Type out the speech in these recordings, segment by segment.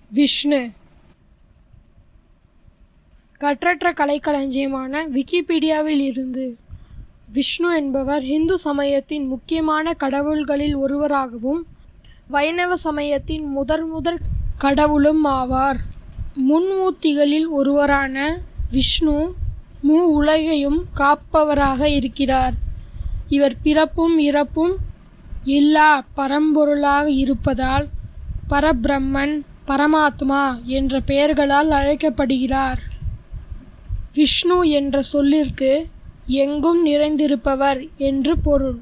விஷ்ணு கற்றற்ற கலைக்களஞ்சியமான விக்கிபீடியாவில் இருந்து விஷ்ணு என்பவர் இந்து சமயத்தின் முக்கியமான கடவுள்களில் ஒருவராகவும் வைணவ சமயத்தின் முதற் முதற் கடவுளும் ஆவார் மும்மூர்த்திகளில் ஒருவரான விஷ்ணு மூ உலகையும் காப்பவராக இருக்கிறார் இவர் பிறப்பும் இறப்பும் இல்லா பரம்பொருளாக இருப்பதால் பரபிரம்மன் பரமாத்மா என்ற பெயர்களால் அழைக்கப்படுகிறார் விஷ்ணு என்ற சொல்லிற்கு எங்கும் நிறைந்திருப்பவர் என்று பொருள்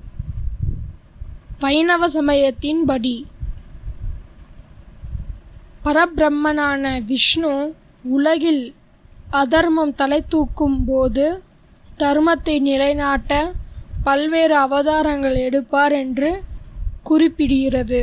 வைணவ சமயத்தின்படி பரபிரம்மனான விஷ்ணு உலகில் அதர்மம் தலை தூக்கும் போது தர்மத்தை நிலைநாட்ட பல்வேறு அவதாரங்கள் எடுப்பார் என்று குறிப்பிடுகிறது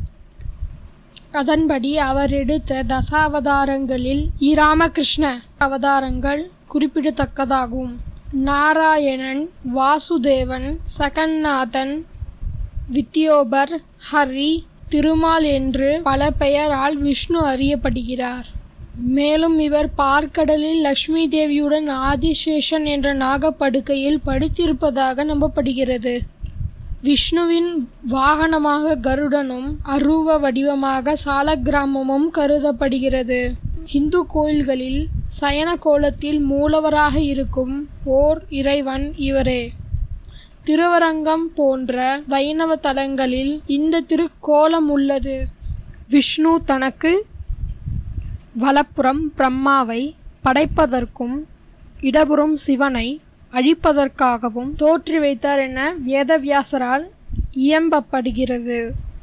அதன்படி அவர் எடுத்த தசாவதாரங்களில் இராமகிருஷ்ண அவதாரங்கள் குறிப்பிடத்தக்கதாகும் நாராயணன் வாசுதேவன் சகன்நாதன் வித்யோபர் ஹரி திருமால் என்று பல பெயரால் விஷ்ணு அறியப்படுகிறார் மேலும் இவர் பார்க்கடலில் லக்ஷ்மி தேவியுடன் ஆதிசேஷன் என்ற நாகப்படுக்கையில் படுத்திருப்பதாக நம்பப்படுகிறது விஷ்ணுவின் வாகனமாக கருடனும் அருவ வடிவமாக சாலக்கிராமமும் கருதப்படுகிறது இந்து கோயில்களில் சயன கோலத்தில் மூலவராக இருக்கும் ஓர் இறைவன் இவரே திருவரங்கம் போன்ற வைணவ தலங்களில் இந்த திருக்கோலம் உள்ளது விஷ்ணு தனக்கு வலப்புறம் பிரம்மாவை படைப்பதற்கும் இடபுறம் சிவனை அழிப்பதற்காகவும் தோற்றி வைத்தார் என வேதவியாசரால் இயம்பப்படுகிறது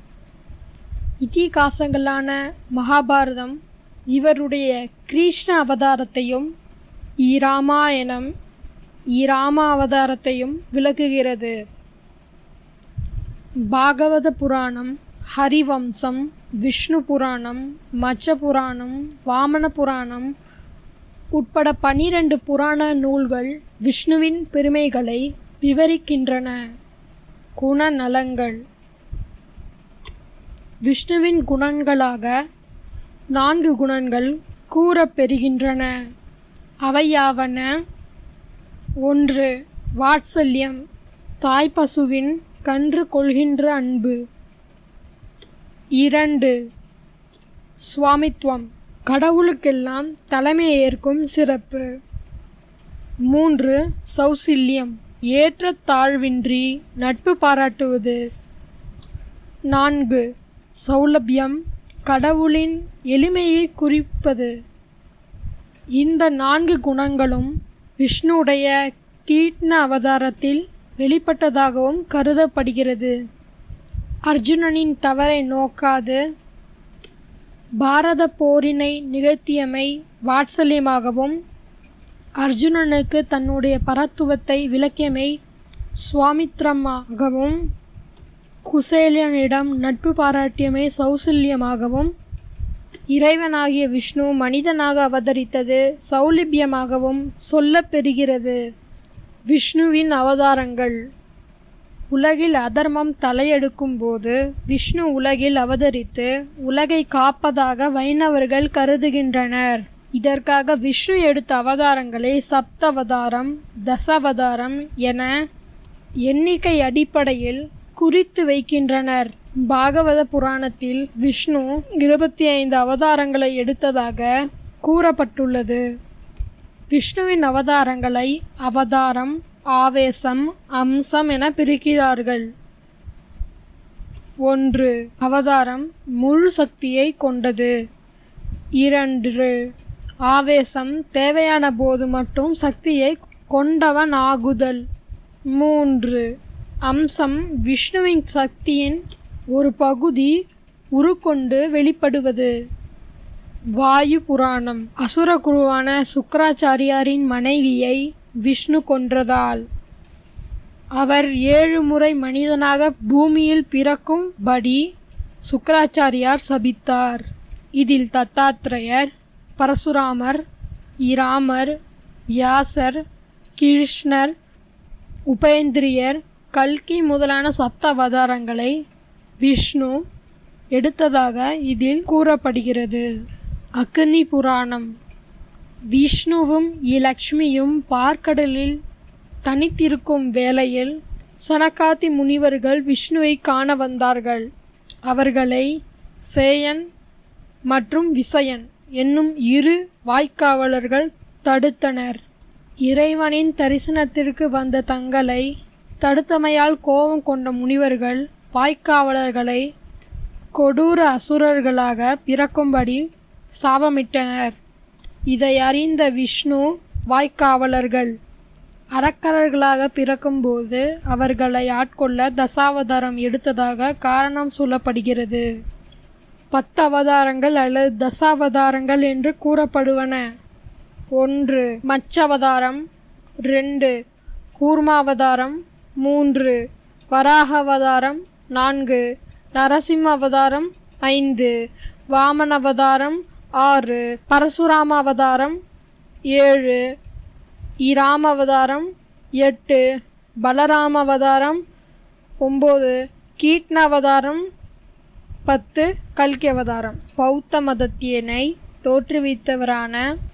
இதிகாசங்களான மகாபாரதம் இவருடைய கிருஷ்ண அவதாரத்தையும் இராமாயணம் இராம அவதாரத்தையும் விளக்குகிறது பாகவத புராணம் ஹரிவம்சம் விஷ்ணு புராணம் மச்ச புராணம் வாமன புராணம் உட்பட பனிரெண்டு புராண நூல்கள் விஷ்ணுவின் பெருமைகளை விவரிக்கின்றன குணநலங்கள் விஷ்ணுவின் குணங்களாக நான்கு குணங்கள் கூறப்பெறுகின்றன அவையாவன ஒன்று வாத்சல்யம் தாய் பசுவின் கன்று கொள்கின்ற அன்பு இரண்டு சுவாமித்துவம் கடவுளுக்கெல்லாம் தலைமை ஏற்கும் சிறப்பு மூன்று சௌசில்யம் ஏற்ற தாழ்வின்றி நட்பு பாராட்டுவது நான்கு சௌலபியம் கடவுளின் எளிமையை குறிப்பது இந்த நான்கு குணங்களும் விஷ்ணுவுடைய கீட்ன அவதாரத்தில் வெளிப்பட்டதாகவும் கருதப்படுகிறது அர்ஜுனனின் தவறை நோக்காது பாரத போரினை நிகழ்த்தியமை வாத்சல்யமாகவும் அர்ஜுனனுக்கு தன்னுடைய பரத்துவத்தை விளக்கியமை சுவாமித்ரமாகவும் குசேலனிடம் நட்பு பாராட்டியமை சௌசல்யமாகவும் இறைவனாகிய விஷ்ணு மனிதனாக அவதரித்தது சௌலிபியமாகவும் சொல்லப்பெறுகிறது விஷ்ணுவின் அவதாரங்கள் உலகில் அதர்மம் தலையெடுக்கும் போது விஷ்ணு உலகில் அவதரித்து உலகை காப்பதாக வைணவர்கள் கருதுகின்றனர் இதற்காக விஷ்ணு எடுத்த அவதாரங்களை சப்தவதாரம் தசாவதாரம் என எண்ணிக்கை அடிப்படையில் குறித்து வைக்கின்றனர் பாகவத புராணத்தில் விஷ்ணு இருபத்தி ஐந்து அவதாரங்களை எடுத்ததாக கூறப்பட்டுள்ளது விஷ்ணுவின் அவதாரங்களை அவதாரம் ஆவேசம் அம்சம் என பிரிக்கிறார்கள் ஒன்று அவதாரம் முழு சக்தியை கொண்டது இரண்டு ஆவேசம் தேவையான போது மட்டும் சக்தியை கொண்டவன் ஆகுதல் மூன்று அம்சம் விஷ்ணுவின் சக்தியின் ஒரு பகுதி உருக்கொண்டு வெளிப்படுவது வாயு புராணம் அசுரகுருவான சுக்கராச்சாரியாரின் மனைவியை விஷ்ணு கொன்றதால் அவர் ஏழு முறை மனிதனாக பூமியில் பிறக்கும்படி சுக்கராச்சாரியார் சபித்தார் இதில் தத்தாத்ரேயர் பரசுராமர் இராமர் வியாசர் கிருஷ்ணர் உபேந்திரியர் கல்கி முதலான சப்த அவதாரங்களை விஷ்ணு எடுத்ததாக இதில் கூறப்படுகிறது அக்னி புராணம் விஷ்ணுவும் இலக்ஷ்மியும் பார்க்கடலில் தனித்திருக்கும் வேளையில் சனகாதி முனிவர்கள் விஷ்ணுவை காண வந்தார்கள் அவர்களை சேயன் மற்றும் விசயன் என்னும் இரு வாய்க்காவலர்கள் தடுத்தனர் இறைவனின் தரிசனத்திற்கு வந்த தங்களை தடுத்தமையால் கோபம் கொண்ட முனிவர்கள் வாய்க்காவலர்களை கொடூர அசுரர்களாக பிறக்கும்படி சாபமிட்டனர் இதை அறிந்த விஷ்ணு வாய்க்காவலர்கள் அரக்கரர்களாக பிறக்கும்போது அவர்களை ஆட்கொள்ள தசாவதாரம் எடுத்ததாக காரணம் சொல்லப்படுகிறது பத்து அவதாரங்கள் அல்லது தசாவதாரங்கள் என்று கூறப்படுவன ஒன்று மச்சவதாரம் ரெண்டு கூர்மாவதாரம் மூன்று வராக அவதாரம் நான்கு நரசிம்ம அவதாரம் ஐந்து வாமன அவதாரம் ஆறு பரசுராம அவதாரம் ஏழு இராம அவதாரம் எட்டு பலராம அவதாரம் ஒம்பது கீட்ன அவதாரம் பத்து கல்கி அவதாரம் பௌத்த மதத்தியனை தோற்றுவித்தவரான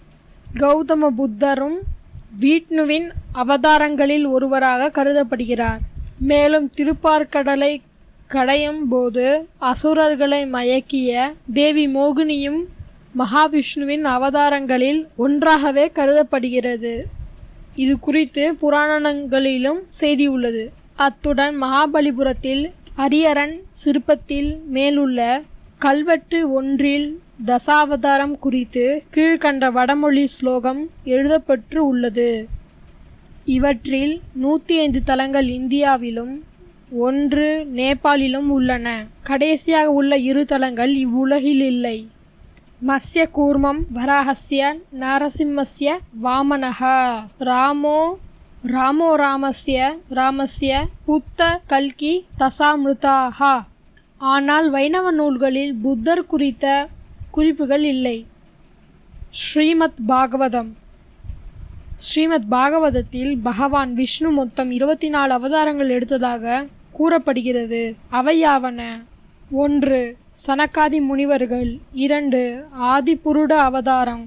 கௌதம புத்தரும் வீட்னுவின் அவதாரங்களில் ஒருவராக கருதப்படுகிறார் மேலும் திருப்பார்கடலை கடையும் போது அசுரர்களை மயக்கிய தேவி மோகினியும் மகாவிஷ்ணுவின் அவதாரங்களில் ஒன்றாகவே கருதப்படுகிறது இது குறித்து புராணங்களிலும் செய்தி உள்ளது அத்துடன் மகாபலிபுரத்தில் அரியரன் சிற்பத்தில் மேலுள்ள கல்வெட்டு ஒன்றில் தசாவதாரம் குறித்து கீழ்கண்ட வடமொழி ஸ்லோகம் எழுதப்பட்டு உள்ளது இவற்றில் நூற்றி ஐந்து தலங்கள் இந்தியாவிலும் ஒன்று நேபாளிலும் உள்ளன கடைசியாக உள்ள இரு தலங்கள் இவ்வுலகில் இல்லை மத்ய கூர்மம் வராகஸ்ய நரசிம்மஸ்ய வாமனः ராமோ ராமோ ராமஸ்ய ராமஸ்ய புத்த கல்கி தசாமிருதாக ஆனால் வைணவ நூல்களில் புத்தர் குறித்த குறிப்புகள் இல்லை ஸ்ரீமத் பாகவதம் ஸ்ரீமத் பாகவதத்தில் பகவான் விஷ்ணு மொத்தம் இருபத்தி நாலு அவதாரங்கள் எடுத்ததாக கூறப்படுகிறது அவையாவன ஒன்று சனகாதி முனிவர்கள் இரண்டு ஆதிபுருட அவதாரம்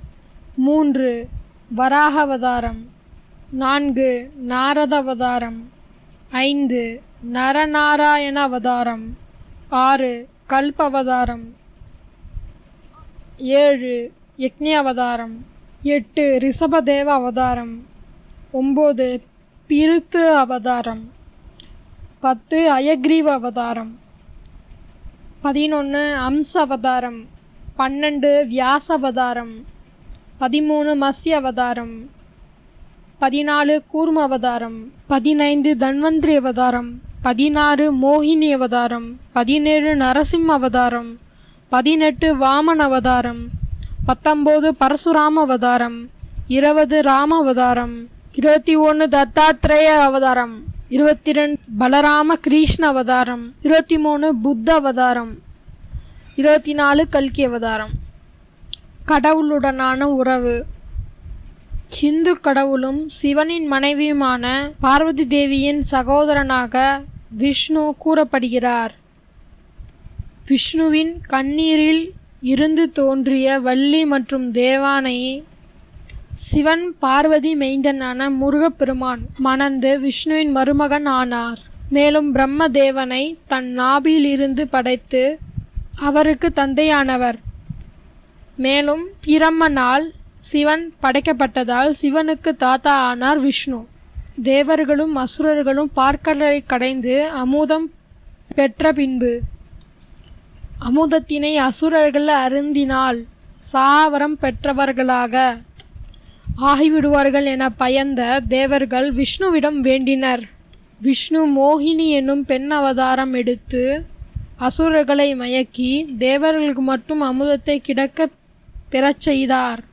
மூன்று வராக அவதாரம் நான்கு நாரத அவதாரம் ஐந்து நரநாராயண அவதாரம் ஆறு கல்ப அவதாரம் ஏழு யக்ஞ அவதாரம் எட்டு ரிஷபதேவ அவதாரம் ஒம்பது பிருத்து அவதாரம் பத்து அயக்ரீவ அவதாரம் பதினொன்று அம்ச அவதாரம் பன்னெண்டு வியாச அவதாரம் பதிமூணு மத்ய அவதாரம் பதினாலு கூர்ம அவதாரம் பதினைந்து தன்வந்திரி அவதாரம் பதினாறு மோகினி அவதாரம் பதினேழு நரசிம்ம அவதாரம் பதினெட்டு வாமன் அவதாரம் பத்தொம்போது பரசுராம அவதாரம் இருபது ராம அவதாரம் இருபத்தி ஒன்று தத்தாத்ரேய அவதாரம் இருபத்தி ரெண்டு பலராம கிருஷ்ண அவதாரம் இருபத்தி மூணு புத்த அவதாரம் இருபத்தி நாலு கல்கி அவதாரம் கடவுளுடனான உறவு ஹிந்து கடவுளும் சிவனின் மனைவியுமான பார்வதி தேவியின் சகோதரனாக விஷ்ணு கூறப்படுகிறார் விஷ்ணுவின் கண்ணீரில் இருந்து தோன்றிய வள்ளி மற்றும் தேவானை சிவன் பார்வதி மெய்ந்தனான முருகப்பெருமான் மணந்து விஷ்ணுவின் மருமகன் ஆனார் மேலும் பிரம்மதேவனை தன் நாபியில் இருந்து படைத்து அவருக்கு தந்தையானவர் மேலும் பிரம்மனால் சிவன் படைக்கப்பட்டதால் சிவனுக்கு தாத்தா ஆனார் விஷ்ணு தேவர்களும் அசுரர்களும் பார்க்கடலை கடைந்து அமுதம் பெற்ற பின்பு அமுதத்தினை அசுரர்கள் அருந்தினால் சாவரம் பெற்றவர்களாக ஆகிவிடுவார்கள் என பயந்த தேவர்கள் விஷ்ணுவிடம் வேண்டினர் விஷ்ணு மோகினி என்னும் பெண் அவதாரம் எடுத்து அசுரர்களை மயக்கி தேவர்களுக்கு மட்டும் அமுதத்தை கிடக்க பெறச் செய்தார்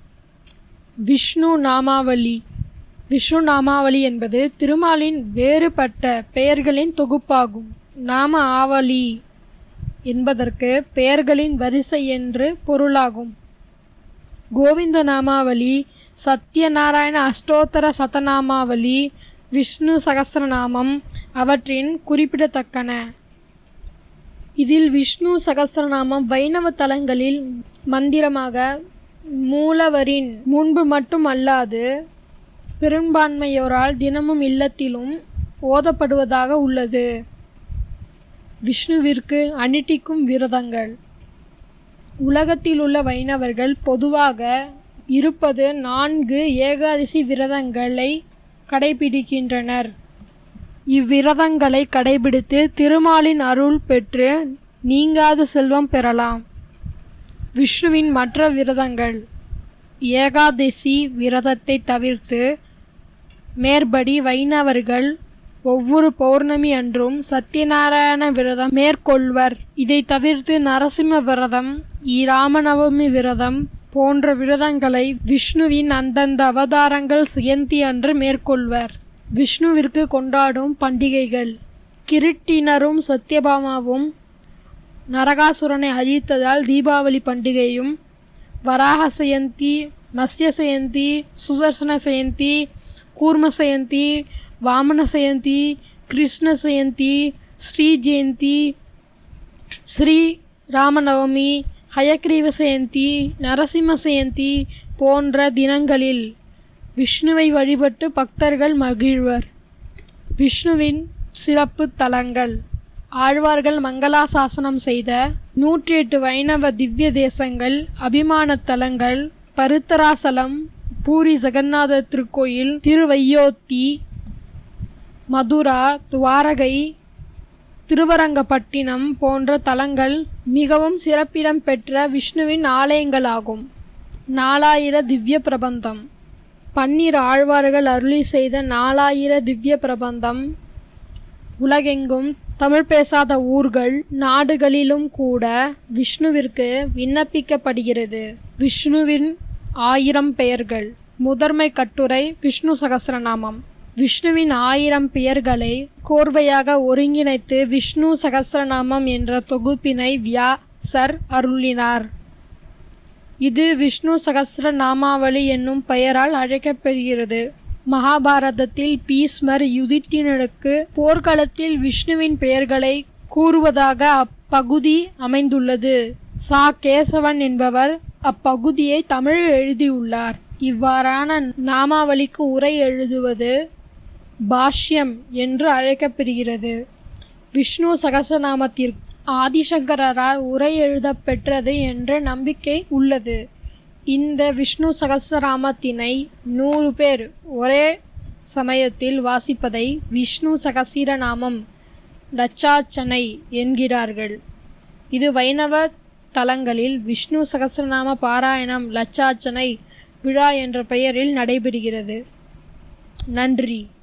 விஷ்ணு நாமாவளி விஷ்ணு நாமாவளி என்பது திருமாலின் வேறுபட்ட பெயர்களின் தொகுப்பாகும் நாம ஆவலி என்பதற்கு பெயர்களின் வரிசை என்று பொருளாகும் கோவிந்த நாமாவளி சத்யநாராயண அஷ்டோத்தர சதநாமாவளி விஷ்ணு சகஸ்ரநாமம் அவற்றின் குறிப்பிடத்தக்கன இதில் விஷ்ணு சகஸ்ரநாமம் வைணவ தலங்களில் மந்திரமாக மூலவரின் முன்பு மட்டும் அல்லாது பெரும்பான்மையோரால் தினமும் இல்லத்திலும் ஓதப்படுவதாக உள்ளது விஷ்ணுவிற்கு அனுட்டிக்கும் விரதங்கள் உலகத்தில் உள்ள வைணவர்கள் பொதுவாக இருப்பது நான்கு ஏகாதசி விரதங்களை கடைபிடிக்கின்றனர் இவ்விரதங்களை கடைபிடித்து திருமாலின் அருள் பெற்று நீங்காத செல்வம் பெறலாம் விஷ்ணுவின் மற்ற விரதங்கள் ஏகாதசி விரதத்தை தவிர்த்து மேற்படி வைணவர்கள் ஒவ்வொரு பௌர்ணமி அன்றும் சத்யநாராயண விரதம் மேற்கொள்வர் இதை தவிர்த்து நரசிம்ம விரதம் ராமநவமி விரதம் போன்ற விரதங்களை விஷ்ணுவின் அந்தந்த அவதாரங்கள் ஜெயந்தி அன்று மேற்கொள்வர் விஷ்ணுவிற்கு கொண்டாடும் பண்டிகைகள் கிருட்டினரும் சத்யபாமாவும் நரகாசுரனை அழித்ததால் தீபாவளி பண்டிகையும் வராக ஜெயந்தி மத்ய ஜெயந்தி சுதர்சன ஜெயந்தி கூர்ம ஜெயந்தி வாமன ஜெயந்தி கிருஷ்ண ஜெயந்தி ஸ்ரீ ஜெயந்தி ஸ்ரீ ராமநவமி ஹயக்ரீவ ஜெயந்தி நரசிம்ம ஜெயந்தி போன்ற தினங்களில் விஷ்ணுவை வழிபட்டு பக்தர்கள் மகிழ்வர் விஷ்ணுவின் சிறப்பு தலங்கள் ஆழ்வார்கள் மங்களாசாசனம் செய்த நூற்றி எட்டு வைணவ திவ்ய தேசங்கள் அபிமான தலங்கள் பருத்தராசலம் பூரி ஜெகநாத திருக்கோயில் திருவையோத்தி மதுரா துவாரகை திருவரங்கப்பட்டினம் போன்ற தலங்கள் மிகவும் சிறப்பிடம் பெற்ற விஷ்ணுவின் ஆலயங்களாகும் நாலாயிர திவ்ய பிரபந்தம் பன்னிரு ஆழ்வார்கள் அருளி செய்த நாலாயிர திவ்ய பிரபந்தம் உலகெங்கும் தமிழ் பேசாத ஊர்கள் நாடுகளிலும் கூட விஷ்ணுவிற்கு விண்ணப்பிக்கப்படுகிறது விஷ்ணுவின் ஆயிரம் பெயர்கள் முதன்மை கட்டுரை விஷ்ணு சகஸ்ரநாமம் விஷ்ணுவின் ஆயிரம் பெயர்களை கோர்வையாக ஒருங்கிணைத்து விஷ்ணு சகஸ்ரநாமம் என்ற தொகுப்பினை வியாசர் அருளினார் இது விஷ்ணு சகஸ்ர நாமாவளி என்னும் பெயரால் அழைக்கப்படுகிறது மகாபாரதத்தில் பீஸ்மர் யுதித்தினருக்கு போர்க்களத்தில் விஷ்ணுவின் பெயர்களை கூறுவதாக அப்பகுதி அமைந்துள்ளது சா கேசவன் என்பவர் அப்பகுதியை தமிழில் எழுதியுள்ளார் இவ்வாறான நாமாவளிக்கு உரை எழுதுவது பாஷ்யம் என்று அழைக்கப்படுகிறது விஷ்ணு சகசநாமத்திற்கு ஆதிசங்கரால் உரை எழுதப் பெற்றது என்ற நம்பிக்கை உள்ளது இந்த விஷ்ணு சகசராமத்தினை நூறு பேர் ஒரே சமயத்தில் வாசிப்பதை விஷ்ணு சகசிரநாமம் லட்சாச்சனை என்கிறார்கள் இது வைணவ தலங்களில் விஷ்ணு சகசிரநாம பாராயணம் லட்சாச்சனை விழா என்ற பெயரில் நடைபெறுகிறது நன்றி